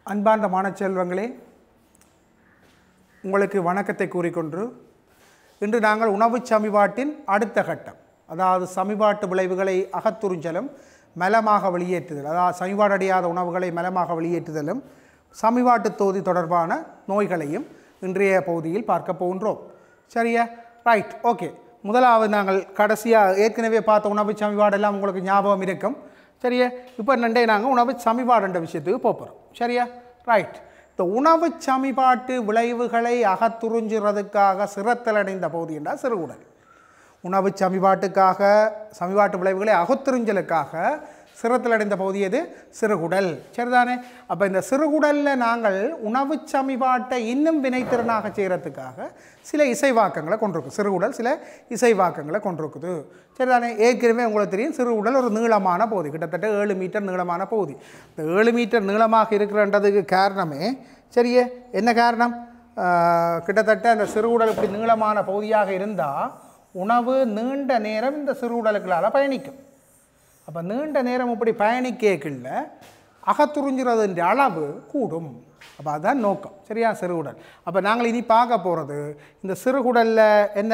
அன்பார்ந்த மாணவ செல்வங்களே உங்களுக்கு வணக்கத்தை கூறிக்கொண்டு இன்று நாங்கள் உணவுச் சமிபாட்டின் அடுத்த கட்டம் அதாவது சமிபாட்டு விளைவுகளை அகத்துறிஞ்சலும் மலமாக வெளியேற்றுதல் அதாவது சமிபாடடையாத உணவுகளை மலமாக வெளியேற்றுதலும் சமிபாட்டு தொகுதி தொடர்பான நோய்களையும் இன்றைய பகுதியில் பார்க்க போகின்றோம் சரியா ரைட் ஓகே முதலாவது நாங்கள் கடைசியாக ஏற்கனவே பார்த்த உணவு சமிபாடெல்லாம் உங்களுக்கு ஞாபகம் இருக்கும் சரியா இப்போ நண்டே நாங்கள் உணவு சமிபாடுன்ற விஷயத்துக்கு போகிறோம் சரியா ரைட் இந்த உணவு சமிபாட்டு விளைவுகளை அகத்துறிஞ்சுறதுக்காக சிரத்தலடைந்த பகுதி என்றால் சிறுகுடல் உணவு சமிபாட்டுக்காக சமிபாட்டு விளைவுகளை அகத்துறிஞ்சலுக்காக சிரத்தலடைந்த பகுதி எது சிறுகுடல் சரிதானே அப்போ இந்த சிறுகுடலில் நாங்கள் உணவு சமிபாட்டை இன்னும் வினைத்திறனாக செய்கிறதுக்காக சில இசைவாக்கங்களை கொண்டிருக்கும் சிறுகுடல் சில இசைவாக்கங்களை கொண்டிருக்குது சரிதானே ஏற்கனவே உங்களுக்கு தெரியும் சிறுகுடல் ஒரு நீளமான பகுதி கிட்டத்தட்ட ஏழு மீட்டர் நீளமான பகுதி இந்த ஏழு மீட்டர் நீளமாக இருக்கிறன்றதுக்கு காரணமே சரியே என்ன காரணம் ஆஹ், கிட்டத்தட்ட அந்த சிறுகுடல் இப்படி நீளமான பகுதியாக இருந்தால் உணவு நீண்ட நேரம் இந்த சிறுகுடலுக்களால் பயணிக்கும் அப்போ நீண்ட நேரம் இப்படி பயணிக்கல அகத்துறிஞ்சுறதுன்ற அளவு கூடும் அப்போ அதுதான் நோக்கம் சரியா சிறுகுடல் அப்போ நாங்கள் இனி பார்க்க போகிறது இந்த சிறுகுடலில் என்ன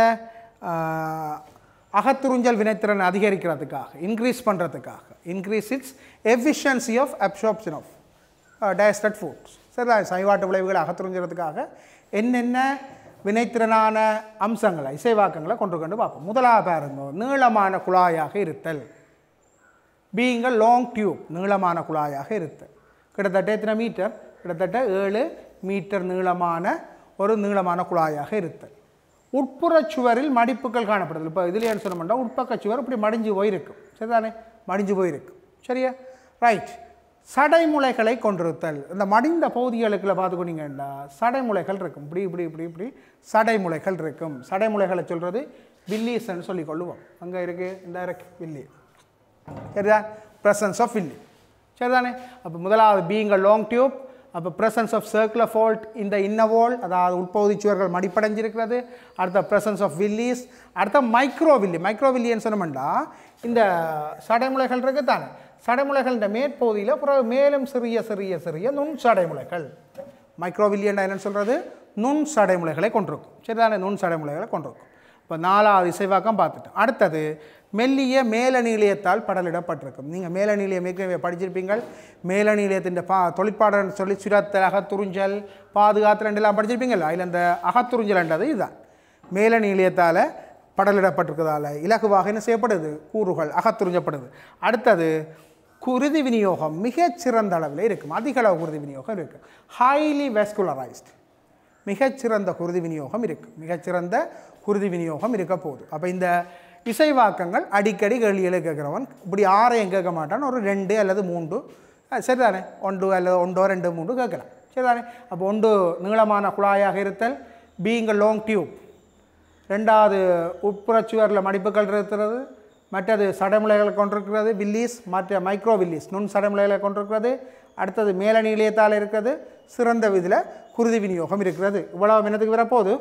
ஆஹ், அகத்துறிஞ்சல் வினைத்திறன் அதிகரிக்கிறதுக்காக இன்க்ரீஸ் பண்ணுறதுக்காக increase its efficiency of absorption of digested foods சரிதான் சைவாட்டு விளைவுகளை அகத்துறிஞ்சுறதுக்காக என்னென்ன வினைத்திறனான அம்சங்களை இசைவாக்கங்களை கொண்டு கொண்டு பார்ப்போம் முதலாக பாருங்க நீளமான குழாயாக இருத்தல் பீயிங் அ லாங் டியூப் நீளமான குழாயாக இருத்தல் கிட்டத்தட்ட எத்தனை மீட்டர் கிட்டத்தட்ட ஏழு மீட்டர் நீளமான ஒரு நீளமான குழாயாக இருத்தல் உட்புற சுவரில் மடிப்புகள் காணப்படுது இப்போ இதில் என்ன சொன்னோம்னா உட்பக்க சுவர் இப்படி மடிஞ்சு போயிருக்கும் சரிதானே மடிஞ்சு போயிருக்கும் சரியா ரைட் சடைமுளைகளை கொண்டிருத்தல் இந்த மடிந்த பகுதிகளுக்குள்ள பார்த்துக்கொண்டீங்கன்னா சடைமுளைகள் இருக்கும் இப்படி இப்படி இப்படி இப்படி சடைமுளைகள் இருக்கும் சடைமுளைகளை சொல்கிறது வில்லீஸ்ன்னு சொல்லி கொள்ளுவோம் அங்கே இருக்குது இந்த இருக்கு வில்லி சரிதா presence ஆஃப் வில்லி சரிதானே அப்போ முதலாவது பீங் அ லாங் டியூப் அப்போ presence ஆஃப் circular fault இந்த இன்ன wall அதாவது உட்பகுதி சுவர்கள் மடிப்படைஞ்சிருக்கிறது அடுத்த presence ஆஃப் வில்லிஸ் அடுத்த மைக்ரோ வில்லி மைக்ரோ வில்லின்னு சொன்னோம்னா இந்த சடைமுளைகள் இருக்கு தானே சடைமுளைகள் இந்த மேற்பகுதியில் பிறகு மேலும் சிறிய சிறிய சிறிய நுண் சடைமுளைகள் மைக்ரோ வில்லியன்னா என்னன்னு சொல்கிறது நுண் சடைமுளைகளை கொண்டிருக்கும் சரிதானே நுண் சடைமுளைகளை கொண்டிருக்கும் இப்போ நாலாவது இசைவாக்கம் பார்த்துட்டோம் அடுத்தது மெல்லிய மேலநீளியத்தால் படலிடப்பட்டிருக்கும் நீங்கள் மேலநீளியம் ஏற்கனவே படிச்சிருப்பீங்கள் மேலநீளியத்தின் பா தொழிற்பாடல் சொல்லி சுரத்தல் அகத்துறிஞ்சல் பாதுகாத்தல் ரெண்டெல்லாம் படிச்சிருப்பீங்கல்ல அதில் அந்த அகத்துறிஞ்சல்ன்றது இதுதான் மேலநீளியத்தால் படலிடப்பட்டிருக்கிறதால இலகுவாக என்ன செய்யப்படுது கூறுகள் அகத்துறிஞ்சப்படுது அடுத்தது குருதி விநியோகம் மிகச்சிறந்த அளவில் இருக்கும் அதிக அளவு குருதி விநியோகம் இருக்குது ஹைலி வெஸ்குலரைஸ்ட் மிகச்சிறந்த குருதி விநியோகம் இருக்குது மிகச்சிறந்த குருதி விநியோகம் இருக்க போகுது அப்போ இந்த இசைவாக்கங்கள் அடிக்கடி கேள்விகளை கேட்குறவன் இப்படி ஆறையும் கேட்க மாட்டான் ஒரு ரெண்டு அல்லது மூன்று அஹ் சரிதானே ஒன்று அல்லது ஒன்றோ ரெண்டு மூன்று கேட்கலாம் சரிதானே அப்போ ஒன்று நீளமான குழாயாக இருத்தல் பீங்க லாங் டியூப் ரெண்டாவது உட்புறச்சுவரில் மடிப்புகள் இருக்கிறது மற்றது சடைமுலைகளை கொண்டிருக்கிறது வில்லிஸ் மற்ற மைக்ரோ வில்லிஸ் நுண் சடைமுலைகளை கொண்டிருக்கிறது அடுத்தது மேலநீளியத்தால் இருக்கிறது சிறந்த இதில் குருதி விநியோகம் இருக்கிறது இவ்வளவு என்னத்துக்கு வரப்போகுது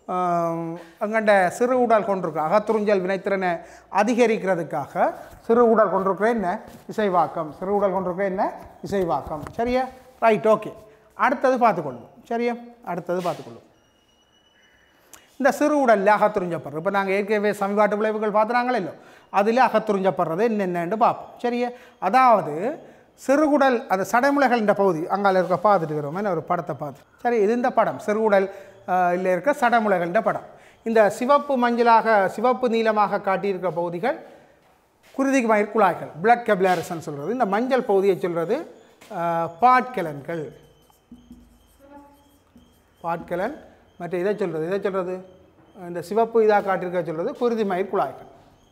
அங்கண்ட சிறு உடல் கொண்டிருக்கு அகத்துறிஞ்சல் வினைத்திறனை அதிகரிக்கிறதுக்காக சிறு உடல் கொண்டிருக்கிற என்ன இசைவாக்கம் சிறு உடல் கொண்டிருக்கிற என்ன இசைவாக்கம் சரியா ரைட் ஓகே அடுத்தது பார்த்துக்கொள்வோம் சரியா அடுத்தது பார்த்துக்கொள்வோம் இந்த சிறு உடலில் அகத்துறிஞ்சப்படுறது இப்போ நாங்கள் ஏற்கனவே சமீபாட்டு விளைவுகள் பார்த்துறாங்களே இல்லை அதில் அகத்துறிஞ்சப்படுறது என்னென்னு பார்ப்போம் சரியா அதாவது சிறுகுடல் அந்த சடைமுலைகள் இந்த பகுதி அங்கால இருக்க பார்த்துட்டு இருக்கிறோம் என்ன ஒரு படத்தை பார்த்து சரி இது இந்த படம் சிறுகுடல் இல்லை இருக்க சடைமுலைகள்ன்ற படம் இந்த சிவப்பு மஞ்சளாக சிவப்பு நீலமாக காட்டியிருக்க பகுதிகள் குருதிக்கு மயிர் குழாய்கள் பிளட் கெப்லாரிசன் சொல்கிறது இந்த மஞ்சள் பகுதியை சொல்கிறது பாட்கலன்கள் பாட்கலன் மற்ற இதை சொல்கிறது இதை சொல்கிறது இந்த சிவப்பு இதாக காட்டியிருக்க சொல்கிறது குருதி மயிர் குழாய்கள்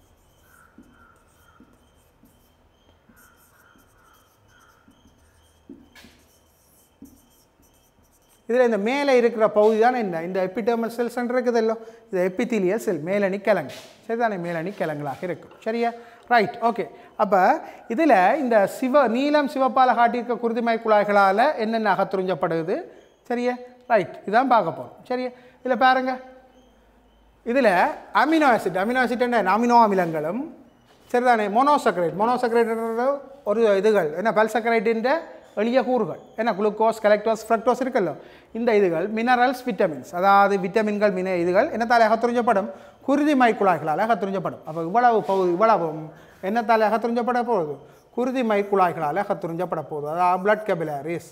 இதில் இந்த மேலே இருக்கிற பகுதி தானே என்ன இந்த எபிடர்மல் செல்ஸ் இருக்குதல்லோ இது எபித்தீலியல் செல் மேலணி கிழங்கு சரிதானே மேலணி கிழங்குகளாக இருக்கும் சரியா ரைட் ஓகே அப்போ இதில் இந்த சிவ நீலம் சிவப்பால் காட்டியிருக்க குருதிமை குழாய்களால் என்னென்ன அகத்துறிஞ்சப்படுது சரியா ரைட் இதான் பார்க்க போகிறோம் சரியா இதில் பாருங்க இதில் அமினோ ஆசிட் அமினோ ஆசிட் என்ன அமினோ அமிலங்களும் சரிதானே மோனோசக்கரைட் மோனோசக்கரைட் ஒரு இதுகள் என்ன பல்சக்கரைட்டின்ற எளிய கூறுகள் ஏன்னா குளுக்கோஸ் கலெக்டோஸ் ஃப்ரக்டோஸ் இருக்குல்ல இந்த இதுகள் மினரல்ஸ் விட்டமின்ஸ் அதாவது விட்டமின்கள் மின இதுகள் என்னத்தால் அகத்துறிஞ்சப்படும் குருதி மை குழாய்களால் அகத்துறிஞ்சப்படும் அப்போ இவ்வளவு பகுதி இவ்வளவும் என்னத்தால் அகத்துறிஞ்சப்பட போகுது குருதி மை குழாய்களால் அகத்துறிஞ்சப்பட போகுது அதாவது பிளட் கெபிலரிஸ்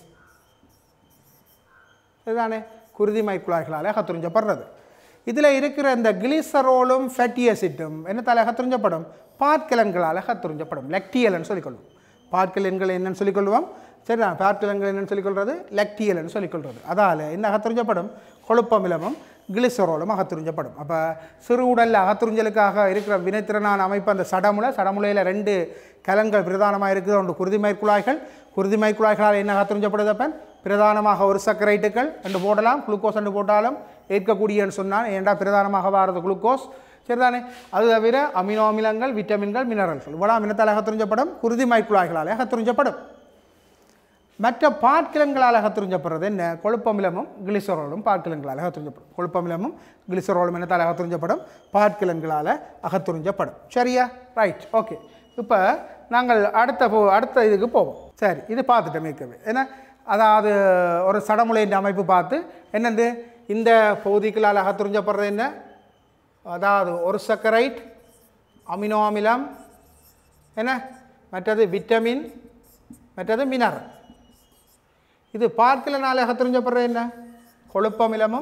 இதுதானே குருதிமை குழாய்களால் அகத்துறிஞ்சப்படுறது இதில் இருக்கிற இந்த கிளிசரோலும் ஃபேட்டி ஆசிட்டும் என்னத்தால் அகத்துறிஞ்சப்படும் பாற்கிழன்களால் அகத்துறிஞ்சப்படும் லெக்டியல்னு சொல்லிக்கொள்வோம் பாற்கிழன்கள் என்னன்னு சொல்லிக்கொள்வோம் சரிதான் பாற்கிழன்கள் என்னன்னு சொல்லிக்கொள்வது லெக்டியல்னு சொல்லிக்கொள்வது அதால் என்ன அகத்துறிஞ்சப்படும் கொழுப்பமிலமும் கிளிசரோலும் அகத்துறிஞ்சப்படும் அப்போ சிறு உடலில் அகத்துறிஞ்சலுக்காக இருக்கிற வினைத்திறனான அமைப்பு அந்த சடமுலை சடமுலையில் ரெண்டு கலன்கள் பிரதானமாக இருக்குது ஒன்று குருதிமை குழாய்கள் குருதிமை குழாய்களால் என்ன அகத்துறிஞ்சப்படுது அப்போ பிரதானமாக ஒரு சர்க்கரைட்டுகள் ரெண்டு போடலாம் குளுக்கோஸ் ரெண்டு போட்டாலும் ஏற்கக்கூடியன்னு சொன்னால் ஏண்டா பிரதானமாக வாரது குளுக்கோஸ் சரிதானே அது தவிர அமினோ அமிலங்கள் விட்டமின்கள் மினரல்கள் இவ்வளோ அமினத்தால் அகத்துறிஞ்சப்படும் குருதிமை குழாய்களால் அகத்துறிஞ்சப்படும் மற்ற பாட்கிழங்களால் அகத்துறிஞ்சப்படுறது என்ன கொழுப்பமிலமும் கிளிசரோலும் பாட்கிழங்களால் அகத்துறிஞ்சப்படும் கொழுப்பமிலமும் கிளிசரோலும் என்னத்தால் அகத்துறிஞ்சப்படும் பாட்கிழங்களால் அகத்துறிஞ்சப்படும் சரியா ரைட் ஓகே இப்போ நாங்கள் அடுத்த போ அடுத்த இதுக்கு போவோம் சரி இது பார்த்துட்டோம் மேற்கவே ஏன்னா அதாவது ஒரு சடமுலையின் அமைப்பு பார்த்து என்னது இந்த பகுதிகளால் அகத்துறிஞ்சப்படுறது என்ன அதாவது ஒரு சக்கரைட் அமினோ அமிலம் என்ன மற்றது விட்டமின் மற்றது மினரல் இது பார்க்கலனால அகத்துறிஞ்சப்படுறது என்ன கொழுப்பமிலமும்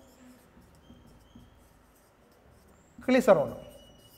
கிளிசரோலும்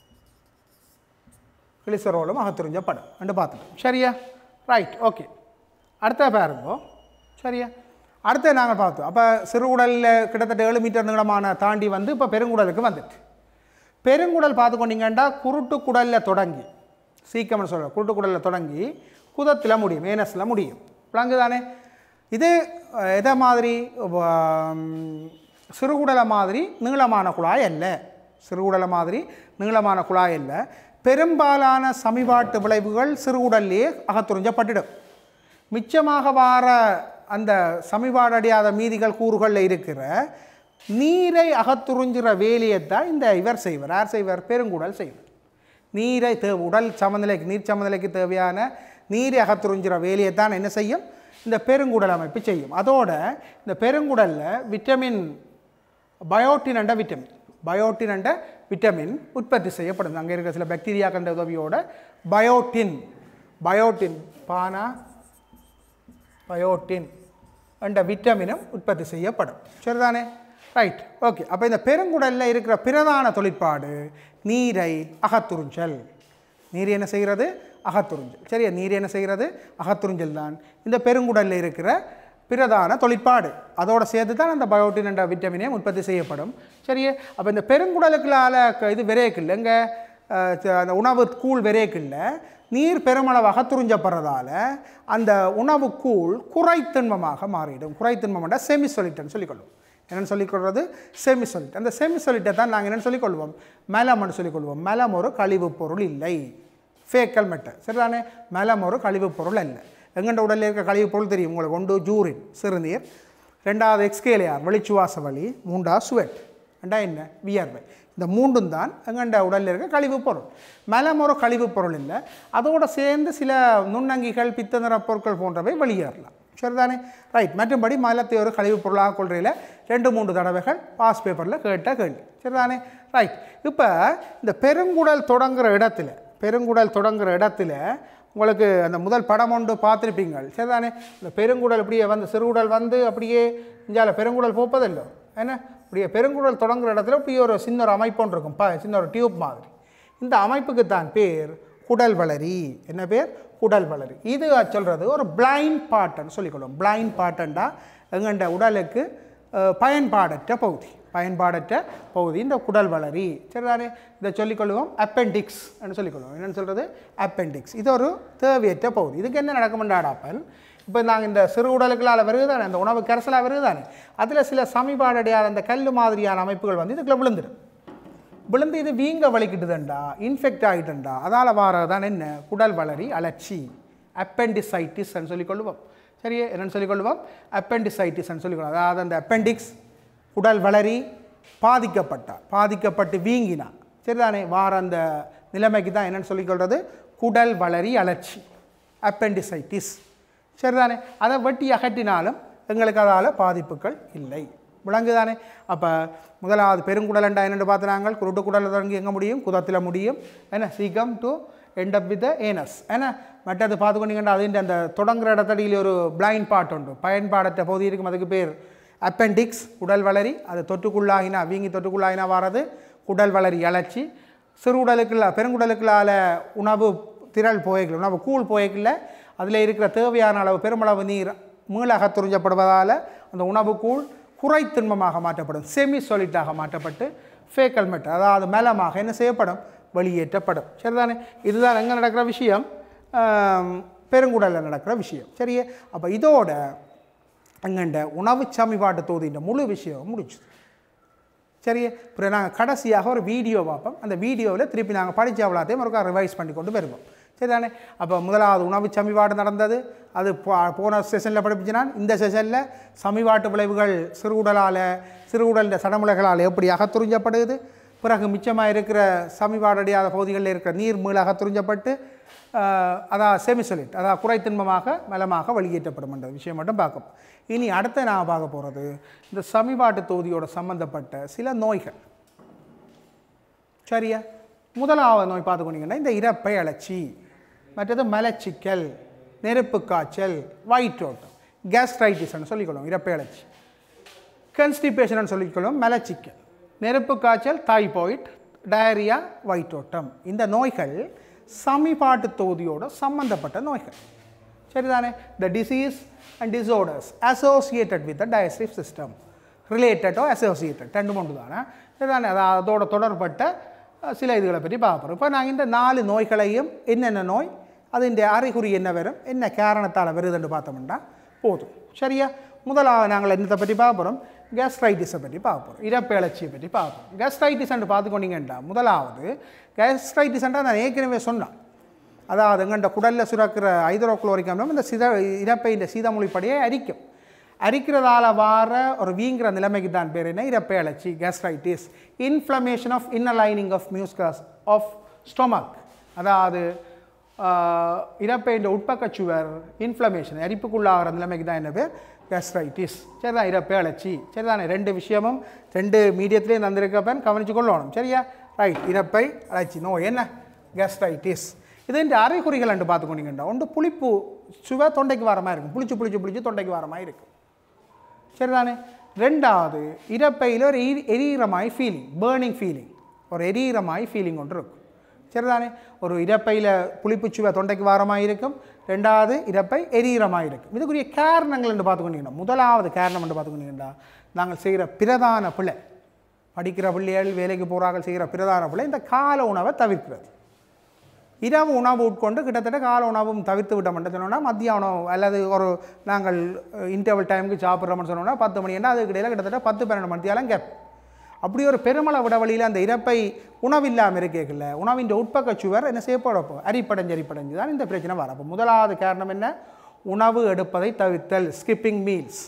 கிளிசரோலும் அகத்துறிஞ்சப்படும் ரெண்டு பார்த்துட்டோம் சரியா ரைட் ஓகே அடுத்த பாருங்க சரியா அடுத்த நாங்கள் பார்த்தோம் அப்போ சிறுகுடலில் கிட்டத்தட்ட ஏழு மீட்டர் நீளமான தாண்டி வந்து இப்போ பெருங்குடலுக்கு வந்துட்டு பெருங்குடல் பார்த்து கொண்டீங்கன்னா குருட்டு குடலில் தொடங்கி சீக்கம்னு சொல்கிற குருட்டு குடலில் தொடங்கி குதத்தில் முடியும் மேனஸில் முடியும் விளங்கு தானே இது அஹ், எதை மாதிரி ஆம், சிறுகுடலை மாதிரி நீளமான குழாய் அல்ல சிறுகுடலை மாதிரி நீளமான குழாய் அல்ல பெரும்பாலான சமிபாட்டு விளைவுகள் சிறுகுடல்லையே அகத்துறிஞ்சப்பட்டுடும் மிச்சமாக வார அந்த சமிபாடடையாத மீதிகள் கூறுகளில் இருக்கிற நீரை அகத்துறிஞ்சுற வேலையைத்தான் இந்த இவர் செய்வர் யார் செய்வர் பெருங்குடல் செய்வர் நீரை தே உடல் சமநிலைக்கு நீர் சமநிலைக்கு தேவையான நீரை அகத்துறிஞ்சுற வேலையைத்தான் என்ன செய்யும் இந்த பெருங்குடல் அமைப்பு செய்யும் அதோட இந்த பெருங்குடலில் விட்டமின் பயோட்டின் என்ற விட்டமின் பயோட்டின் என்ற விட்டமின் உற்பத்தி செய்யப்படும் அங்கே இருக்கிற சில பாக்டீரியா கண்ட உதவியோட பயோட்டின் பயோட்டின் பானா பயோட்டின் என்ற விட்டமினும் உற்பத்தி செய்யப்படும் சரிதானே ரைட் ஓகே அப்போ இந்த பெருங்குடலில் இருக்கிற பிரதான தொழிற்பாடு நீரை அகத்துறிஞ்சல் நீர் என்ன செய்கிறது அகத்துறிஞ்சல் சரியா நீர் என்ன செய்கிறது அகத்துறிஞ்சல் தான் இந்த பெருங்குடலில் இருக்கிற பிரதான தொழிற்பாடு அதோட சேர்த்து தான் அந்த பயோட்டின் என்ற விட்டமினே உற்பத்தி செய்யப்படும் சரியா அப்போ இந்த பெருங்குடலுக்குள்ளால க- இது விரைக்கில்ல இங்கே அந்த உணவு கூழ் விரைக்கில்ல நீர் பெருமளவு அகத்துறிஞ்சப்படுறதால அந்த உணவு கூழ் குறைத்திண்மமாக மாறிடும் குறைத்திண்மம்னா செமி சொல்லிட்டேன்னு சொல்லிக்கொள்ளும் என்னென்னு சொல்லிக்கொள்வது செமி சொல்லிட் அந்த செமி சொல்லிட்டை தான் நாங்கள் என்னென்னு சொல்லிக்கொள்வோம் மெலம்னு சொல்லிக்கொள்வோம் மெலம் ஒரு கழிவுப் பொருள் இல்லை ஃபேக்கல் மெட்டர் சரிதானே மெலம் ஒரு கழிவுப் பொருள் அல்ல எங்கண்ட உடலில் இருக்க கழிவுப் பொருள் தெரியும் உங்களுக்கு ஒன்று ஜூரின் சிறுநீர் ரெண்டாவது எக்ஸ்கேலியார் வெளிச்சுவாச வலி மூன்றாவது சுவெட் ரெண்டா என்ன வியர்வை இந்த மூன்றும் தான் எங்கண்ட உடலில் இருக்க கழிவுப் பொருள் மலம் ஒரு கழிவுப் பொருள் இல்லை அதோடு சேர்ந்து சில நுண்ணங்கிகள் பித்த நிற பொருட்கள் போன்றவை வெளியேறலாம் சரிதானே ரைட் மற்றும்படி மலத்தை ஒரு கழிவுப் பொருளாக கொள்கையில் ரெண்டு மூன்று தடவைகள் பாஸ் பேப்பரில் கேட்ட கேள்வி சரிதானே ரைட் இப்போ இந்த பெருங்குடல் தொடங்குற இடத்துல பெருங்குடல் தொடங்குற இடத்துல உங்களுக்கு அந்த முதல் படம் ஒன்று பார்த்துருப்பீங்க சரிதானே இந்த பெருங்குடல் இப்படியே வந்து சிறுகுடல் வந்து அப்படியே இஞ்சால பெருங்குடல் போப்பதில்லை என்ன இப்படியே பெருங்குடல் தொடங்குற இடத்துல இப்படி ஒரு சின்ன ஒரு அமைப்பு ஒன்று இருக்கும் பா சின்ன ஒரு டியூப் மாதிரி இந்த அமைப்புக்கு தான் பேர் குடல் வளரி என்ன பேர் குடல் வளரி இது சொல்கிறது ஒரு பிளைண்ட் பாட்டுன்னு சொல்லிக்கொள்ளும் பிளைண்ட் பாட்டுண்டா எங்கண்ட உடலுக்கு அஹ், பயன்பாடற்ற பகுதி பயன்பாடற்ற பகுதி இந்த குடல் வளரி சரிதானே இதை சொல்லிக்கொள்வோம் அப்பெண்டிக்ஸ் சொல்லிக்கொள்வோம் என்னன்னு சொல்கிறது அப்பெண்டிக்ஸ் இது ஒரு தேவையற்ற பகுதி இதுக்கு என்ன நடக்குமெண்டாடாப்பல் இப்போ நாங்கள் இந்த சிறு உடலுக்களால் வருது தானே அந்த உணவு கரைசலாக வருது தானே அதில் சில சமிபாடடையாத அந்த கல் மாதிரியான அமைப்புகள் வந்து இதுக்குள்ள விழுந்துடும் விழுந்து இது வீங்க வலிக்கிட்டுதுண்டா இன்ஃபெக்ட் ஆகிட்டுண்டா அதால் வாரதான் என்ன குடல் வளரி அலர்ச்சி அப்பெண்டிசைட்டிஸ்ன்னு சொல்லிக்கொள்வோம் சரியே என்னன்னு சொல்லிக்கொள்வோம் அப்பெண்டிசைட்டிஸ்ன்னு சொல்லிக்கொள்வோம் அதாவது அந்த அப்பெண்டிக்ஸ் குடல் வளரி பாதிக்கப்பட்டா பாதிக்கப்பட்டு வீங்கினா சரிதானே வார அந்த நிலைமைக்கு தான் என்னன்னு சொல்லிக்கொள்வது குடல் வளரி அலர்ச்சி அப்பெண்டிசைட்டிஸ் சரிதானே அதை வெட்டி அகற்றினாலும் எங்களுக்கு அதால் பாதிப்புகள் இல்லை விளங்குதானே அப்போ முதலாவது பெருங்குடலண்டா என்னென்னு பார்த்துனாங்க குருட்டு குடலை தொடங்கி எங்கே முடியும் குதத்தில் முடியும் என்ன caecum to end up with anus ஏன்னா மற்றது பார்த்துக்கொண்டீங்கன்னா அதுன்ற அந்த தொடங்குற இடத்தடியில் ஒரு பிளைண்ட் பார்ட் உண்டு பயன்பாடற்ற பகுதி இருக்கும் அதுக்கு பேர் அப்பெண்டிக்ஸ் உடல் வளரி அது தொற்றுக்குள்ளாகினா வீங்கி தொற்றுக்குள்ளாகினா வர்றது குடல் வளரி இழைச்சி சிறு உடலுக்குள்ள பெருங்குடலுக்குள்ளால உணவு திரள் போய்க்கல உணவு கூழ் போய்க்கல அதில் இருக்கிற தேவையான அளவு பெருமளவு நீர் மீளாக துறிஞ்சப்படுவதால் அந்த உணவு கூழ் குறைத்திண்மமாக மாற்றப்படும் செமி சொலிட்டாக மாற்றப்பட்டு ஃபேக்கல் மெட் அதாவது மேலமாக என்ன செய்யப்படும் வெளியேற்றப்படும் சரிதானே இதுதான் எங்கே நடக்கிற விஷயம் ஆம், பெருங்குடலில் நடக்கிற விஷயம் சரியே அப்போ இதோட எங்கண்ட உணவு சமிபாட்டு தொகுதின்ற முழு விஷயம் முடிச்சுது சரியே அப்புறம் நாங்கள் கடைசியாக ஒரு வீடியோ பார்ப்போம் அந்த வீடியோவில் திருப்பி நாங்கள் படித்த அவ்வளோத்தையும் ஒருக்கா ரிவைஸ் பண்ணி கொண்டு வருவோம் சரிதானே அப்போ முதலாவது உணவு சமிபாடு நடந்தது அது போ- போன செஷனில் படிப்பிச்சினான் இந்த செஷனில் சமிபாட்டு விளைவுகள் சிறுகுடலால் சிறுகுடல் சடமுலைகளால் எப்படி அகத்துறிஞ்சப்படுது பிறகு மிச்சமாக இருக்கிற சமிபாடடியாத பகுதிகளில் இருக்கிற நீர் மீள் அகத்துறிஞ்சப்பட்டு ஆஹ், அதான் செமிசொலிட் அதான் குறைத்திண்மமாக மலமாக வெளியேற்றப்படும் என்ற விஷயம் மட்டும் பார்க்கும் இனி அடுத்து நான் பார்க்க போகிறது இந்த சமிபாட்டு தொகுதியோட சம்பந்தப்பட்ட சில நோய்கள் சரியா முதலாவது நோய் பார்த்துக்கொண்டீங்கன்னா இந்த இறப்பை அழற்சி மற்றது மலச்சிக்கல் நெருப்பு காய்ச்சல் வயிற்றோட்டம் கேஸ்ட்ரைட்டிஸ்னு சொல்லிக்கொள்ளும் இறப்பை அழற்சி கன்ஸ்டிபேஷன் சொல்லிக்கொள்ளும் மலச்சிக்கல் நெருப்பு காய்ச்சல் தைபாய்ட் டயரியா வயிற்றோட்டம் இந்த நோய்கள் சமிபாட்டு தொகுதியோட சம்பந்தப்பட்ட நோய்கள் சரிதானே the disease and disorders associated with the digestive system ரிலேட்டடோ அசோசியேட்டட் ரெண்டு மூன்று தானே சரிதானே அது அதோட தொடர்பட்ட அஹ், சில இதுகளை பற்றி பார்க்குறோம் இப்போ நாங்கள் இந்த நாலு நோய்களையும் என்னென்ன நோய் அதிൻ്റെ அறிகுறி என்ன வரும் என்ன காரணத்தால் வருதுன்னு பார்த்தோம்னா போதும் சரியா முதலாவது நாங்கள் என்னத்தை பற்றி பார்க்க போகிறோம் கேஸ்ட்ரைட்டிஸை பற்றி பார்க்க போகிறோம் இறப்பு இளச்சியை பற்றி பார்ப்போம் கேஸ்ட்ரைட்டிஸ் என்று பார்த்துக்கொண்டீங்கன்னா முதலாவது கேஸ்ட்ரைட்டிஸ்ன்றா நான் ஏற்கனவே சொன்னேன் அதாவது எங்கள்கிட்ட குடலில் சுரக்கிற ஹைட்ரோக்ளோரிக் அமிலம் இந்த சித இறப்பை இந்த சீதமொழிப்படியே அரிக்கும் அரிக்கிறதால வார ஒரு வீங்கிற நிலைமைக்கு தான் பேர் என்ன இறப்பை அழற்சி gastritis inflammation of inner lining of mucus of stomach அதாவது ஆஹ், இறப்பையின் உட்பக்க சுவர் இன்ஃப்ளமேஷன் அரிப்புக்குள்ளாகிற நிலைமைக்கு தான் என்ன பேர் கேஸ்ட்ரைட்டிஸ் சரிதான் இறப்பை அழற்சி சரிதானே ரெண்டு விஷயமும் ரெண்டு மீடியத்துலேயும் தந்திருக்கப்பன் கவனிச்சு கொள்ளணும் சரியா ரைட் இறப்பை அழற்சி நோ என்ன கேஸ்ட்ரைட்டிஸ் இதுன்ற அறிகுறிகள் என்று பார்த்துக்கொண்டீங்கன்னா ஒன்று புளிப்பு சுவை தொண்டைக்கு வர மாதிரி இருக்கும் புளிச்சு புளிச்சு புளிச்சு தொண்டைக்கு வர மாதிரி இருக்கும் சரிதானே ரெண்டாவது இறப்பையில் ஒரு எரி எரியிறமாய் ஃபீலிங் பேர்னிங் ஃபீலிங் ஒரு எரியிறமாய் ஃபீலிங் ஒன்று இருக்கும் சரிதானே ஒரு இறப்பையில் புளிப்புச்சுவை தொண்டைக்கு வாரமாக இருக்கும் ரெண்டாவது இறப்பை எரியிறமாக இருக்கும் இதுக்குரிய காரணங்கள் என்று பார்த்துக்கொண்டீங்கன்னா முதலாவது காரணம் என்று பார்த்துக்கொண்டீங்கன்னா நாங்கள் செய்கிற பிரதான பிள்ளை படிக்கிற பிள்ளைகள் வேலைக்கு போகிறார்கள் செய்கிற பிரதான பிள்ளை இந்த கால உணவை தவிர்க்கிறது இரவு உணவு உட்கொண்டு கிட்டத்தட்ட கால உணவும் தவிர்த்து விட்டோம்னு சொன்னோம்னா மத்தியானம் அல்லது ஒரு நாங்கள் இன்டர்வல் டைமுக்கு சாப்பிட்றோம்னு சொன்னோம்னா பத்து மணி என்ன அதுக்கு இடையில கிட்டத்தட்ட பத்து பன்னெண்டு மணித்தியாலும் கேப் அப்படி ஒரு பெருமள விடவழியில் அந்த இறப்பை உணவில்லாமல் இருக்கேக்கல உணவின் உட்பக்க சுவர் என்ன செய்யப்படப்போ அரிப்படைஞ்சு அரிப்படைஞ்சு தான் இந்த பிரச்சனை வரும் அப்போ முதலாவது காரணம் என்ன உணவு எடுப்பதை தவிர்த்தல் ஸ்கிப்பிங் மீல்ஸ்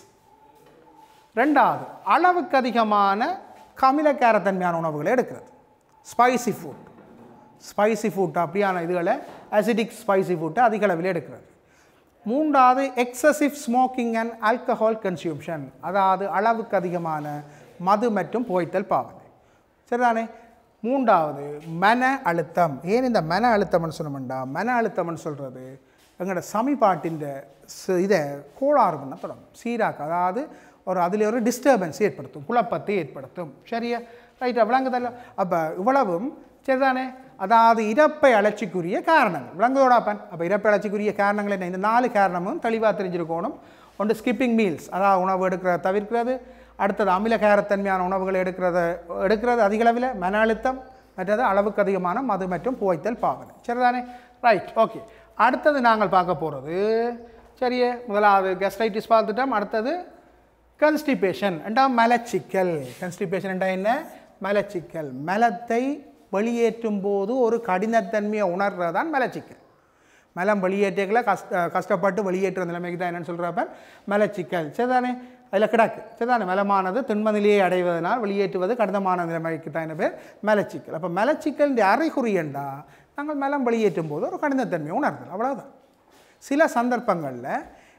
ரெண்டாவது அளவுக்கு அதிகமான கமிலக்காரத்தன்மையான உணவுகளை எடுக்கிறது ஸ்பைசி ஃபுட் ஸ்பைசி ஃபுட் அப்படியான இதுகளை அசிடிக் ஸ்பைசி ஃபுட்டை அதிக அளவில் எடுக்கிறது மூன்றாவது excessive smoking and alcohol consumption அதாவது அளவுக்கு அதிகமான மது மற்றும் புகைத்தல் பாவனை சரிதானே மூன்றாவது மன அழுத்தம் ஏன் இந்த மன அழுத்தம்னு சொன்னோம்டா மன அழுத்தம்னு சொல்கிறது எங்களோட சமிபாட்டின் இதை கோளாறு பண்ண தொடங்கும் சீராக்க அதாவது ஒரு அதில் ஒரு டிஸ்டர்பன்ஸ் ஏற்படுத்தும் குழப்பத்தை ஏற்படுத்தும் சரியா ரைட்டா விளங்குதல்ல அப்போ இவ்வளவும் சரிதானே அதாவது இறப்பை அழற்சிக்குரிய காரணங்கள் விளங்குதோட அப்பன் அப்போ இறப்பை அழற்சிக்குரிய காரணங்கள் என்ன இந்த நாலு காரணமும் தெளிவாக தெரிஞ்சிருக்கணும் ஒன்று ஸ்கிப்பிங் மீல்ஸ் அதாவது உணவு எடுக்கிறத தவிர்க்கிறது அடுத்தது அமிலகாரத்தன்மையான உணவுகளை எடுக்கிறத எடுக்கிறது அதிக அளவில் மன அழுத்தம் மற்றது அளவுக்கு அதிகமான மது மற்றும் புகைத்தல் பாவனை சரிதானே ரைட் ஓகே அடுத்தது நாங்கள் பார்க்க போகிறது சரியே முதலாவது கெஸ்டைட்டிஸ் பார்த்துட்டோம் அடுத்தது கன்ஸ்டிபேஷன் என்றா மலச்சிக்கல் கன்ஸ்டிபேஷன் என்றா என்ன மலச்சிக்கல் மலத்தை வெளியேற்றும் போது ஒரு கடினத்தன்மையை உணர்றது தான் மலச்சிக்கல் மலம் வெளியேற்றங்களை கஷ்ட கஷ்டப்பட்டு வெளியேற்றுற நிலைமைக்கு தான் என்னன்னு சொல்கிறப்ப மலச்சிக்கல் சரிதானே அதில் கிடக்கு சரிதானே மலமானது திண்ம நிலையை அடைவதனால் வெளியேற்றுவது கடினமான நிலைமைக்கு தான் என்ன பேர் மலச்சிக்கல் அப்போ மலச்சிக்கல் இந்த அறிகுறி என்றா நாங்கள் மலம் வெளியேற்றும் போது ஒரு கடினத்தன்மையை உணர்தல் அவ்வளவுதான் சில சந்தர்ப்பங்களில்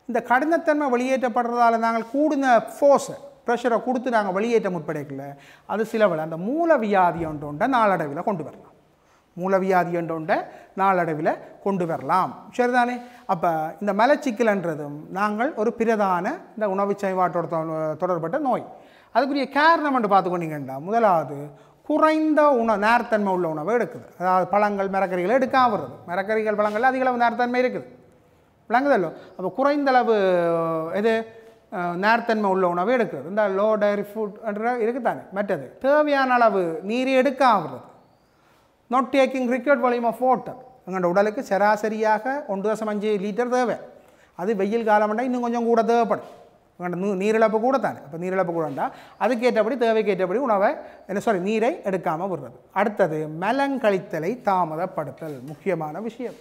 இந்த கடினத்தன்மை வெளியேற்றப்படுறதால நாங்கள் கூடுன ஃபோர்ஸை ப்ரெஷரை கொடுத்து நாங்கள் வெளியேற்ற முற்படைக்கல அது சிலவில் அந்த மூலவியாதி ஒன்று ஒன்றை நாளடைவில் கொண்டு வரலாம் மூலவியாதி ஒன்றை நாளடைவில் கொண்டு வரலாம் சரிதானே அப்போ இந்த மலச்சிக்கல்ன்றதும் நாங்கள் ஒரு பிரதான இந்த உணவு செயல்பாட்டோட தொ- தொடர்பட்ட நோய் அதுக்குரிய காரணம் என்று பார்த்துக்கொண்டீங்கன்னா முதலாவது குறைந்த உண நேர்த்தன்மை உள்ள உணவை எடுக்குது அதாவது பழங்கள் மரக்கறிகள் எடுக்காம வருது மரக்கறிகள் பழங்கள் அதிக அளவு நேர்த்தன்மை இருக்குது விளங்குதல்லோ அப்போ குறைந்த அளவு இது அஹ், நேர்த்தன்மை உள்ள உணவு எடுக்கிறது இந்த லோ டைரி ஃபுட் என்ற இருக்குதானே மற்றது தேவையான அளவு நீர் எடுக்காம வருது not taking required volume of water எங்களோட உடலுக்கு சராசரியாக ஒன்று தசம் அஞ்சு லிட்டர் தேவை அது வெயில் காலம்னா இன்னும் கொஞ்சம் கூட தேவைப்படும் எங்களோட நீ நீரிழப்பு கூட தானே அப்போ நீரிழப்பு கூடண்டா அதுக்கேற்றபடி தேவைக்கேற்றபடி உணவை என்ன சாரி நீரை எடுக்காமல் விடுறது அடுத்தது மலங்கழித்தலை தாமதப்படுத்தல் முக்கியமான விஷயம்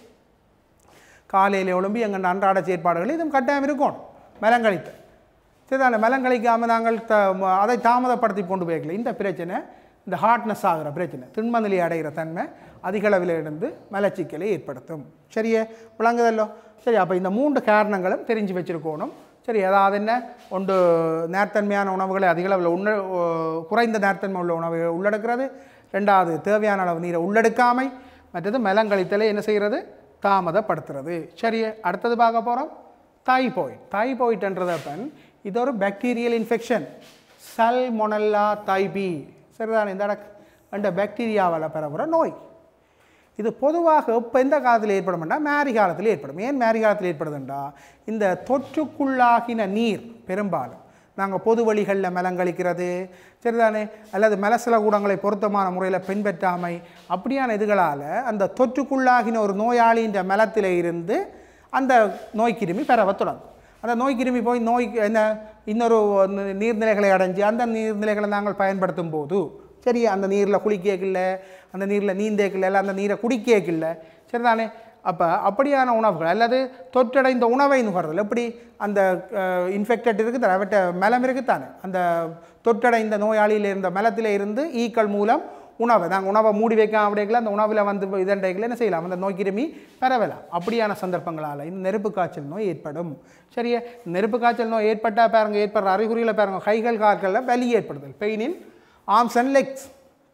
காலையில் எழும்பி எங்கள் அன்றாட செயற்பாடுகள் இதுவும் கட்டாயம் இருக்கும் மலங்கழித்தல் சரிதானே மலங்கழிக்காமல் நாங்கள் த ம- அதை தாமதப்படுத்தி கொண்டு போய்க்கல இந்த பிரச்சனை இந்த ஹார்ட்னஸ் ஆகிற பிரச்சனை திண்மநிலை அடைகிற தன்மை அதிக அளவில் இருந்து மலச்சிக்கலை ஏற்படுத்தும் சரியே விளங்குதல்லோ சரி அப்போ இந்த மூன்று காரணங்களும் தெரிஞ்சு வச்சிருக்கணும் சரி அதாவது என்ன ஒன்று நேர்த்தன்மையான உணவுகளை அதிக அளவில் உண்ண ஓ- குறைந்த நேர்த்தன்மை உள்ள உணவை உள்ளெடுக்கிறது ரெண்டாவது தேவையான அளவு நீரை உள்ளெடுக்காமை மற்றது மலங்கழித்தலை என்ன செய்கிறது தாமதப்படுத்துறது சரி அடுத்தது பார்க்க போகிறோம் தைபாய்ட் தைபாய்ட்ன்றது அப்பன் இது ஒரு பாக்டீரியல் இன்ஃபெக்ஷன் சல்மொனல்லா தைபி சரிதானே இந்த அடக் அந்த பாக்டீரியாவால் பெறப்படுற நோய் இது பொதுவாக இப்போ எந்த காலத்தில் ஏற்படும்னா மேரி காலத்தில் ஏற்படும் ஏன் மேரி காலத்தில் ஏற்படுதுண்டா இந்த தொற்றுக்குள்ளாகின நீர் பெரும்பாலும் நாங்கள் பொது வழிகளில் மலங்கழிக்கிறது சரிதானே அல்லது மலசல கூடங்களை பொருத்தமான முறையில் பின்பற்றாமை அப்படியான இதுகளால் அந்த தொற்றுக்குள்ளாகின ஒரு நோயாளியின் மலத்தில் இருந்து அந்த நோய் கிருமி பரவத் தொடங்கும் அந்த நோய் கிருமி போய் நோய் என்ன இன்னொரு நி- நீர்நிலைகளை அடைஞ்சு அந்த நீர்நிலைகளை நாங்கள் பயன்படுத்தும் போது சரி அந்த நீரில் குளிக்கல அந்த நீரில் நீந்தேக்கல இல்லை அந்த நீரை குடிக்கல சரிதானே அப்போ அப்படியான உணவுகள் அல்லது தொற்றடைந்த உணவை நுகர்தல் எப்படி அந்த இன்ஃபெக்டட் இருக்குது அவற்றை மலம் இருக்குத்தானே அந்த தொற்றடைந்த நோயாளியில் இருந்த மலத்தில் இருந்து ஈக்கள் மூலம் உணவை நாங்கள் உணவை மூடி வைக்காம அப்படிக்கல அந்த உணவில் வந்து இதண்டைகளை என்ன செய்யலாம் அந்த நோய் கிருமி பரவலாம் அப்படியான சந்தர்ப்பங்களால் இந்த நெருப்பு காய்ச்சல் நோய் ஏற்படும் சரியா நெருப்பு காய்ச்சல் நோய் ஏற்பட்டால் பாருங்க ஏற்படுற அறிகுறிகளை பாருங்க கைகள் கால்களில் வலி ஏற்படுதல் பெயினின் ஆர்ம்ஸ் அண்ட் லெக்ஸ்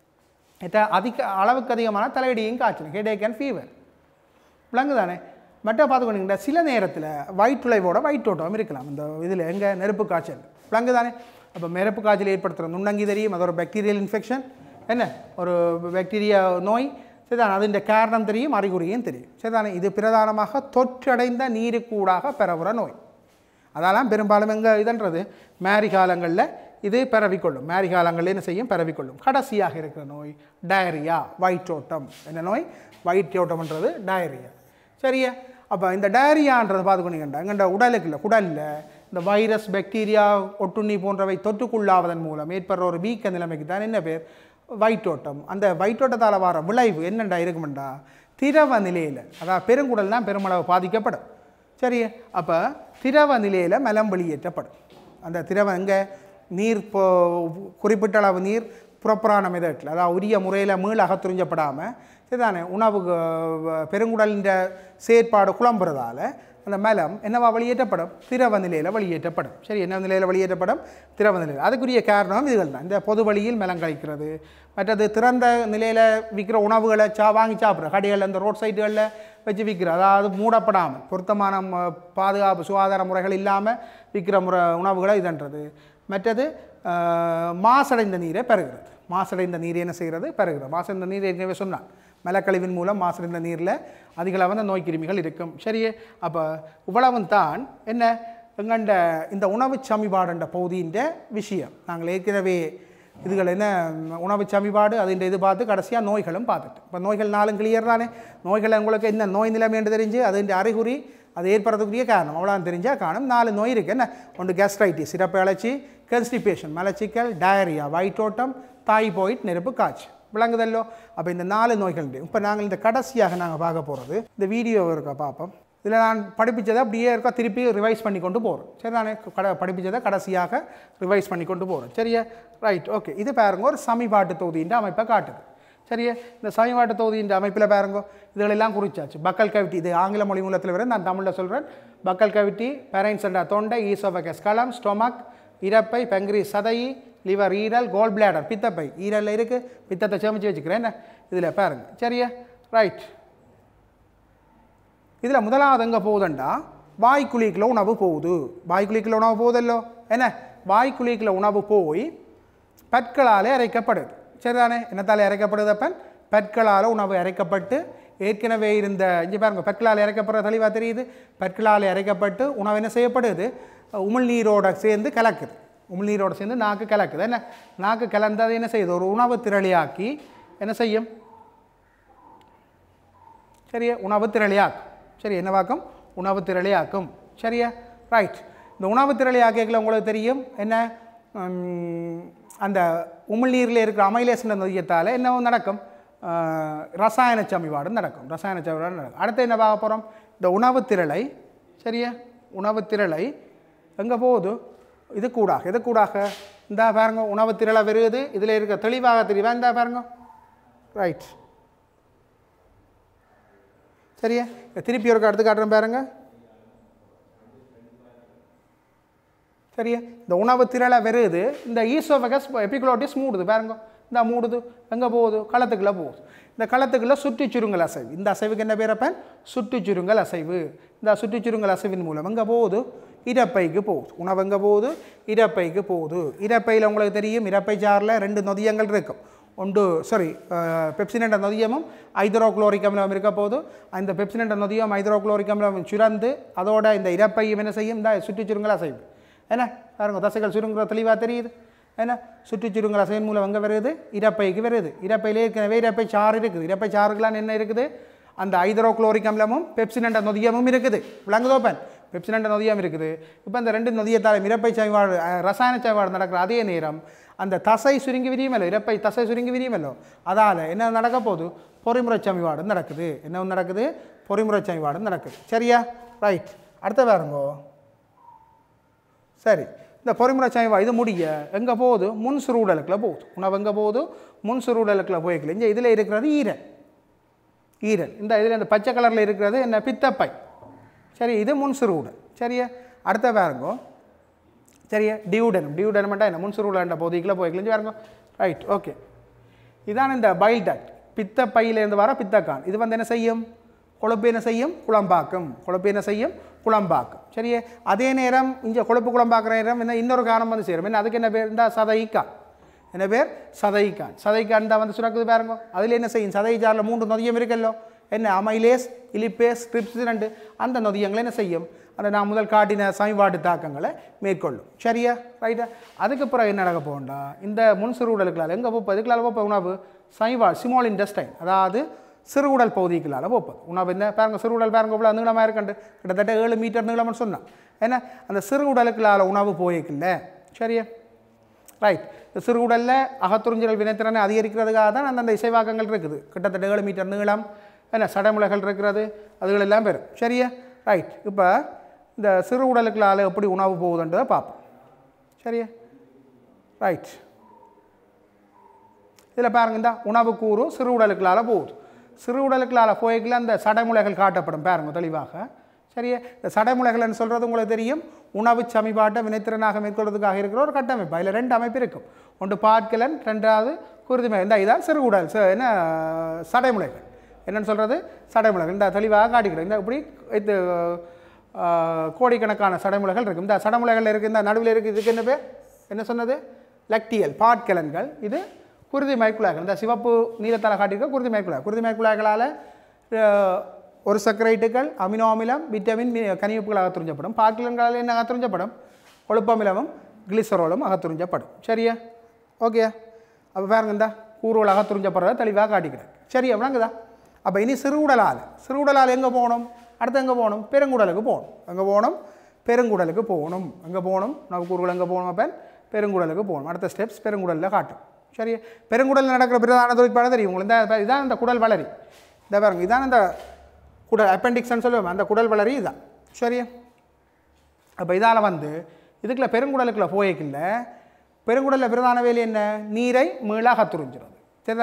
இது அதிக அளவுக்கு அதிகமான தலையடியும் காய்ச்சல் ஹெடேக் அண்ட் ஃபீவர் விளங்குதானே மற்ற பார்த்துக்கொண்டீங்கன்னா சில நேரத்தில் வயிற்றுளைவோட வயிற்றோட்டம் இருக்கலாம் இந்த இதில் எங்கே நெருப்பு காய்ச்சல் விளங்குதானே அப்போ நெருப்பு காய்ச்சல் ஏற்படுத்துகிற நுண்ணங்கி தெரியும் அது ஒரு பாக்டீரியல் இன்ஃபெக்ஷன் என்ன ஒரு பாக்டீரியா நோய் சரிதானே அதின் காரணம் தெரியும் அறிகுறியும் தெரியும் சரிதானே இது பிரதானமாக தொற்றடைந்த நீருக்கூடாக பெறவுற நோய் அதெல்லாம் பெரும்பாலும் எங்கே இதன்றது மேரி காலங்களில் இது பரவிக்கொள்ளும் மேரி காலங்களில் என்ன செய்யும் பரவிக்கொள்ளும் கடைசியாக இருக்கிற நோய் டயரியா வயிற்றோட்டம் என்ன நோய் வயிற்றோட்டம்ன்றது டயரியா சரியா அப்போ இந்த டயரியான்றது பார்த்துக்கொண்டீங்கண்டா எங்கள்ட உடலுக்கு இல்லை குடலில் இந்த வைரஸ் பாக்டீரியா ஒட்டுண்ணி போன்றவை தொற்றுக்குள்ளாவதன் மூலம் ஏற்படுற ஒரு வீக்க நிலைமைக்கு தான் என்ன பேர் வயிற்றோட்டம் அந்த வயிற்றோட்டத்தால் வர விளைவு என்னண்டா இருக்குமெண்டா திரவ நிலையில் அதாவது பெருங்குடல் தான் பெருமளவு பாதிக்கப்படும் சரி அப்போ திரவ நிலையில் மலம் வெளியேற்றப்படும் அந்த திரவம் எங்கே நீர் இப்போ குறிப்பிட்ட அளவு நீர் புறப்புறான மெதட்டில் அதாவது உரிய முறையில் மீள் அகத்துறிஞ்சப்படாமல் சரிதானே உணவு அஹ், பெருங்குடலின் செயற்பாடு குழம்புறதால அந்த மலம் என்னவா வெளியேற்றப்படும் திரவ நிலையில் வெளியேற்றப்படும் சரி என்ன நிலையில் வெளியேற்றப்படும் திரவ நிலையில் அதுக்குரிய காரணம் இதுகள் தான் இந்த பொது வழியில் மலம் கழிக்கிறது மற்றது திறந்த நிலையில் விற்கிற உணவுகளை சா வாங்கி சாப்பிட்ற கடைகளில் இந்த ரோட் சைடுகளில் வச்சு விற்கிற அதாவது மூடப்படாமல் பொருத்தமான ம- பாதுகாப்பு சுகாதார முறைகள் இல்லாமல் விற்கிற முறை உணவுகளை இதன்றது மற்றது ஆஹ், மாசடைந்த நீரை பெறுகிறது மாசடைந்த நீர் என்ன செய்கிறது பெறுகிறது மாசடைந்த நீர் ஏற்கனவே சொன்னான் மலக்கழிவின் மூலம் மாசடைந்த நீரில் அதிக அளவு நோய் கிருமிகள் இருக்கும் சரியே அப்போ இவ்வளவும் தான் என்ன எங்கண்ட இந்த உணவு சமிபாடுன்ற பகுதியின் விஷயம் நாங்கள் ஏற்கனவே இதுகள் என்ன ம், உணவு சமிபாடு அதின் இது பார்த்து கடைசியாக நோய்களும் பார்த்துட்டு இப்போ நோய்கள் நாளும் கிளியர் தானே நோய்கள் உங்களுக்கு என்ன நோய் நிலைமை என்று தெரிஞ்சு அதின் அறிகுறி அது ஏற்படுறதுக்குரிய காரணம் அவ்வளோ தெரிஞ்சால் காணும் நாலு நோய் இருக்குது என்ன ஒன்று கேஸ்ட்ரைட்டிஸ் சிறப்பு இழைச்சி கன்ஸ்டிபேஷன் மலச்சிக்கல் டயரியா வயிற்றோட்டம் தாய்பாய்ட் நெருப்பு காய்ச்சி விளங்குதல்லோ அப்போ இந்த நாலு நோய்கள் இப்போ நாங்கள் இந்த கடைசியாக நாங்கள் பார்க்க போகிறது இந்த வீடியோ இருக்கா பார்ப்போம் இதில் நான் படிப்பிச்சதை அப்படியே இருக்கா திருப்பி ரிவைஸ் பண்ணி கொண்டு போகிறேன் சரி நான் கட படிப்பிச்சதை கடைசியாக ரிவைஸ் பண்ணி கொண்டு போகிறேன் சரியா ரைட் ஓகே இது பாருங்க ஒரு சமிபாட்டு தொகுதின்ற அமைப்பை காட்டுது சரியா இந்த சமீபாட்டு தொகுதியின் அமைப்பில் பாருங்க இதுகளெல்லாம் குறிச்சாச்சு பக்கல் கவிட்டி இது ஆங்கில மொழி மூலத்தில் வர நான் தமிழில் சொல்கிறேன் பக்கல் கவிட்டி பெரைன்ஸ் என்ற தொண்டை ஈசோபகஸ் களம் ஸ்டொமக் இறப்பை பெங்கிரி சதையி லிவர் ஈரல் கோல் பிளாடர் பித்தப்பை ஈரலில் இருக்குது பித்தத்தை சேமிச்சு வச்சுக்கிறேன் என்ன இதில் பாருங்க சரியா ரைட் இதில் முதலாவது எங்கே போகுதுண்டா வாய்க்குழிக்குள்ள உணவு போகுது வாய்க்குழிக்குள்ள உணவு போகுதல்லோ என்ன வாய்க்குழிக்குள்ள உணவு போய் பற்களால் அரைக்கப்படுது சரிதானே என்னத்தால் அரைக்கப்படுது அப்பன் பற்களால் உணவு அரைக்கப்பட்டு ஏற்கனவே இருந்த இங்கே பாருங்க பற்களால் இறக்கப்படுற தெளிவாக தெரியுது பற்களால் இறக்கப்பட்டு உணவு என்ன செய்யப்படுது உமிழ்நீரோட சேர்ந்து கலக்குது உமிழ்நீரோட சேர்ந்து நாக்கு கலக்குது என்ன நாக்கு கலந்தது என்ன செய்யுது ஒரு உணவு திரளியாக்கி என்ன செய்யும் சரியா உணவு திரளியாக்கும் சரி என்னவாக்கும் உணவு திரளியாக்கும் சரியா ரைட் இந்த உணவு திரளியாக்கல உங்களுக்கு தெரியும் என்ன உம், அந்த உமிழ்நீரில் இருக்கிற அமைலேசன நொதியத்தால் என்ன நடக்கும் ஆஹ், ரசாயன சமிபாடு நடக்கும் ரசாயன சமிபாடு நடக்கும் அடுத்து என்ன பார்க்க போகிறோம் இந்த உணவு திரளை சரியா உணவு திரளை எங்கே போகுது இது கூடாக இது கூடாக இந்தா பாருங்க உணவு திரளை வருது இதில் இருக்க தெளிவாக தெளிவாக இந்தா பாருங்க ரைட் சரியா இதை திருப்பி ஒரு எடுத்து காட்டுறேன் பாருங்க சரியா இந்த உணவு திரளை வருது இந்த ஈசோபகஸ் எபிகுலோட்டிஸ் மூடுது பாருங்க இந்த மூடுது எங்கே போகுது களத்துக்குள்ளே போகுது இந்த களத்துக்குள்ளே சுற்றி சுருங்கல் அசைவு இந்த அசைவுக்கு என்ன பேர் அப்பன் சுற்றி சுருங்கல் அசைவு இந்த சுற்றி சுருங்கல் அசைவின் மூலம் எங்கே போகுது இறப்பைக்கு போகுது உணவு எங்கே போகுது இறப்பைக்கு போகுது இறப்பையில் உங்களுக்கு தெரியும் இறப்பை சாரில் ரெண்டு நொதியங்கள் இருக்கும் ஒன்று சாரி பெப்சின் என்ற நொதியமும் ஹைட்ரோக்ளோரிக் அமிலம் இருக்க போது அந்த பெப்சின் என்ற நொதியம் ஹைட்ரோக்ளோரிக் அமிலம் சுரந்து அதோட இந்த இறப்பையும் என்ன செய்யும் இந்த சுற்றி சுருங்கல் அசைவு என்ன பாருங்க தசைகள் சுருங்குற தெளிவாக தெரியுது என்ன சுற்றி சுருங்கல் அசைவின் மூலம் எங்கே வருது இறப்பைக்கு வருது இறப்பையிலே ஏற்கனவே இறப்பை சாறு இருக்குது இறப்பை சாறுகளான் என்ன இருக்குது அந்த ஹைட்ரோக்ளோரிக் அமிலமும் பெப்சின் என்ற நொதியமும் இருக்குது விளங்குதோப்பன் பெப்சின் என்ற நொதியம் இருக்குது இப்போ இந்த ரெண்டு நொதியத்தால் இறப்பை சைவாடு அஹ், ரசாயன சைவாடு நடக்கிற அதே நேரம் அந்த தசை சுருங்கி விரியுமல்லோ இறப்பை தசை சுருங்கி விரியுமல்லோ அதால் என்ன நடக்க போகுது பொறிமுறை சமிவாடு நடக்குது என்ன நடக்குது பொறிமுறை சமிவாடு நடக்குது சரியா ரைட் அடுத்த பாருங்கோ சரி இந்த பொறிமுறை சைவா இது முடிய எங்கே போகுது முன் சுருடலுக்குள்ள போகுது உணவு எங்கே போகுது முன் சுருடலுக்குள்ள போய்க்கல இங்கே இதில் இருக்கிறது ஈரல் ஈரல் இந்த இதில் இந்த பச்சை கலரில் இருக்கிறது என்ன பித்தப்பை சரி இது முன் சுருடல் சரியா அடுத்த பாருங்கோ சரியா டியூடனம் டியூடனமெண்ட்டாக என்ன முன் சுருடன்ற பகுதிக்குள்ளே போய்க்கல பாருங்க ரைட் ஓகே இதான் இந்த பைல் டக்ட் பித்த பையிலேருந்து வர பித்தக்கான் இது வந்து என்ன செய்யும் கொழுப்பு என்ன செய்யும் குழம்பாக்கும் கொழுப்பு என்ன செய்யும் குழம்பாக்கும் சரியே அதே நேரம் இங்கே கொழுப்பு குழம்பாக்குற நேரம் என்ன இன்னொரு காரணம் வந்து சேரும் என்ன அதுக்கு என்ன பேர் இந்த சதைக்கான் என்ன பேர் சதைக்கான் சதைக்கான் தான் வந்து சுரக்குது பாருங்க அதில் என்ன செய்யும் சதை ஜாரில் மூன்று நொதியம் இருக்கல்லோ என்ன அமைலேஸ் இலிப்பேஸ் ட்ரிப்ஸ் ரெண்டு அந்த நொதியங்களை என்ன செய்யும் அந்த நான் முதல் காட்டின சமீபாட்டு தாக்கங்களை மேற்கொள்ளும் சரியா ரைட்டா அதுக்கு பிறகு என்ன நடக்க போகண்டா இந்த முன் சிறுகுடலுக்களால் எங்கே போப்போம் இதுக்களால் போப்போம் உணவு சைவா சிமால் இன்டெஸ்டைன் அதாவது சிறுகுடல் பகுதிகளால் போப்பது உணவு என்ன பாருங்க சிறுகுடல் பாருங்க இவ்வளோ நீளமாக இருக்கண்டு கிட்டத்தட்ட ஏழு மீட்டர் நீளம்னு சொன்னான் ஏன்னா அந்த சிறுகுடலுக்களால் உணவு போய்க்கில்ல சரியா ரைட் இந்த சிறுகுடலில் அகத்துறிஞ்சல் வினைத்திறனை அதிகரிக்கிறதுக்காக தான் அந்தந்த இசைவாக்கங்கள் இருக்குது கிட்டத்தட்ட ஏழு மீட்டர் நீளம் என்ன சடைமுலைகள் இருக்கிறது அதுகள் எல்லாம் பெறும் சரியா ரைட் இப்போ இந்த சிறு உடலுக்களால் எப்படி உணவு போகுதுன்றதை பார்ப்போம் சரியா ரைட் இதில் பாருங்க இந்த உணவு கூறு சிறு உடலுக்களால் போகுது சிறு உடலுக்களால் போய்க்கல அந்த சடைமுலைகள் காட்டப்படும் பாருங்க தெளிவாக சரியா இந்த சடைமுலைகள்னு சொல்கிறது உங்களுக்கு தெரியும் உணவு சமிபாட்டை வினைத்திறனாக மேற்கொள்வதற்காக இருக்கிற ஒரு கட்டமைப்பு அதில் ரெண்டு அமைப்பு இருக்கும் ஒன்று பாட்கலன் ரெண்டாவது குருதிமை இந்த இதான் சிறு உடல் ச- என்ன சடைமுலைகள் என்னன்னு சொல்கிறது சடைமுலைகள் இந்த தெளிவாக காட்டிக்கிறேன் இந்த இப்படி இது ஆஹ், கோடிக்கணக்கான சடைமுலைகள் இருக்கும் இந்த சடைமுலைகள் இருக்குது இந்த நடுவில் இருக்குது இதுக்கு என்ன பேர் என்ன சொன்னது லக்டியல் பாட்கலன்கள் இது குருதி மயக்குழாய்கள் இந்த சிவப்பு நீலத்தால் காட்டியிருக்க குருதி மயக்குழாய் குருதி மயக்குழாய்களால் ஒரு சர்க்கரைட்டுகள் அமினோ அமிலம் விட்டமின் மி- கனிவுப்புகள் அகத்துறிஞ்சப்படும் பாட்கலன்களால் என்ன அகத்துறிஞ்சப்படும் கொழுப்பமிலமும் கிளிசரோலும் அகத்துறிஞ்சப்படும் சரியா ஓகே அப்போ பாருங்க இந்த கூறுகள் அகத்துறிஞ்சப்படுறத தெளிவாக காட்டிக்கிறேன் சரியா விளங்குதா அப்போ இனி சிறுகுடலால் சிறுகுடலால் எங்கே போகணும் அடுத்து எங்கே போகணும் பெருங்குடலுக்கு போகணும் எங்கே போகணும் பெருங்குடலுக்கு போகணும் எங்கே போகணும் நம்ம கூறுகள் எங்கே போகணும் அப்போ பெருங்குடலுக்கு போகணும் அடுத்த ஸ்டெப்ஸ் பெருங்குடலில் காட்டும் சரியா பெருங்குடலில் நடக்கிற பிரதான தொழிற்பாடு தெரியும் உங்களுக்கு இந்த இதான் இந்த குடல் வளரி இந்த பாருங்க இதான் இந்த குடல் அப்பெண்டிக்ஸ்னு சொல்லுவோம் அந்த குடல் வளரி இதான் சரியா அப்போ இதால் வந்து இதுக்குள்ள பெருங்குடலுக்குள்ள போய்க்கில்ல பெருங்குடலில் பிரதான வேலை என்ன நீரை மீளாக துறிஞ்சிடும் சரிதானே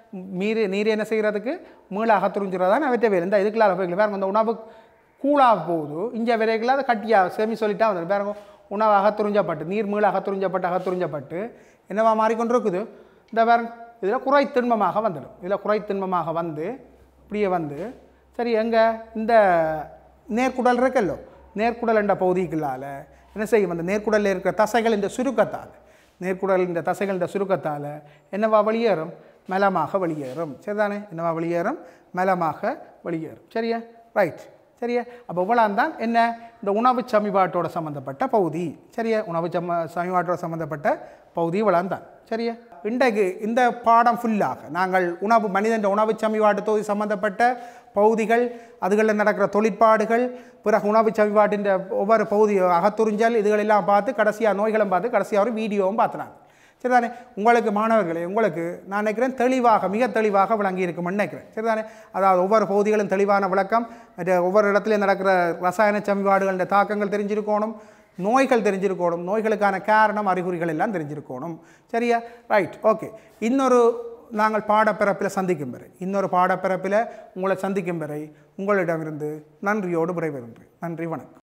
நீர் நீர் என்ன செய்கிறதுக்கு மீள அகத்துறிஞ்சுறது தான் அவற்றை வேறு இந்த இதுக்குள்ள போய்க்கல பாருங்க இந்த உணவு கூலாக போகுது இங்கே விரைகளை அதை கட்டியாக செமி சொல்லிட்டா வந்துடும் பாருங்க உணவு அகத்துறிஞ்சப்பட்டு நீர் மீள அகத்துறிஞ்சப்பட்டு அகத்துறிஞ்சப்பட்டு என்னவா மாறிக்கொண்டிருக்குது இந்த பாருங்க இதில் குறை திண்மமாக வந்துடும் இதில் குறை திண்மமாக வந்து இப்படியே வந்து சரி எங்கே இந்த நேர்குடல் இருக்கல்லோ நேர்குடல் என்ற பகுதிக்குள்ளால என்ன செய்யும் அந்த நேர்குடலில் இருக்கிற தசைகள் இந்த சுருக்கத்தால் நேர்குடல் இந்த தசைகள் இந்த சுருக்கத்தால் என்னவா வெளியேறும் மெலமாக வெளியேறும் சரிதானே என்னவா வெளியேறும் மெலமாக வெளியேறும் சரியா ரைட் சரியா அப்போ இவ்வளோ தான் என்ன இந்த உணவு சமிபாட்டோட சம்மந்தப்பட்ட பகுதி சரியா உணவு சம சமிபாட்டோட சம்மந்தப்பட்ட பகுதி இவ்வளோ தான் சரியா இன்றைக்கு இந்த பாடம் ஃபுல்லாக நாங்கள் உணவு மனிதன் உணவு சமிபாட்டு தொகுதி சம்மந்தப்பட்ட பகுதிகள் அதுகளில் நடக்கிற தொழிற்பாடுகள் பிறகு உணவு சமிபாட்டின் ஒவ்வொரு பகுதி அகத்துறிஞ்சல் இதுகளெல்லாம் பார்த்து கடைசியாக நோய்களும் பார்த்து கடைசியாக ஒரு வீடியோவும் பார்த்துனாங்க சரிதானே உங்களுக்கு மாணவர்களே உங்களுக்கு நான் நினைக்கிறேன் தெளிவாக மிக தெளிவாக விளங்கி இருக்கும்னு நினைக்கிறேன் சரிதானே அதாவது ஒவ்வொரு பகுதிகளும் தெளிவான விளக்கம் மற்ற ஒவ்வொரு இடத்துலையும் நடக்கிற ரசாயன சமிபாடுகளின் தாக்கங்கள் தெரிஞ்சிருக்கணும் நோய்கள் தெரிஞ்சிருக்கணும் நோய்களுக்கான காரணம் அறிகுறிகள் எல்லாம் தெரிஞ்சிருக்கணும் சரியா ரைட் ஓகே இன்னொரு நாங்கள் பாடப்பிறப்பில் சந்திக்கும் வரை இன்னொரு பாடப்பிறப்பில் உங்களை சந்திக்கும் வரை உங்களிடமிருந்து நன்றியோடு விடைபெறுகிறேன் நன்றி வணக்கம்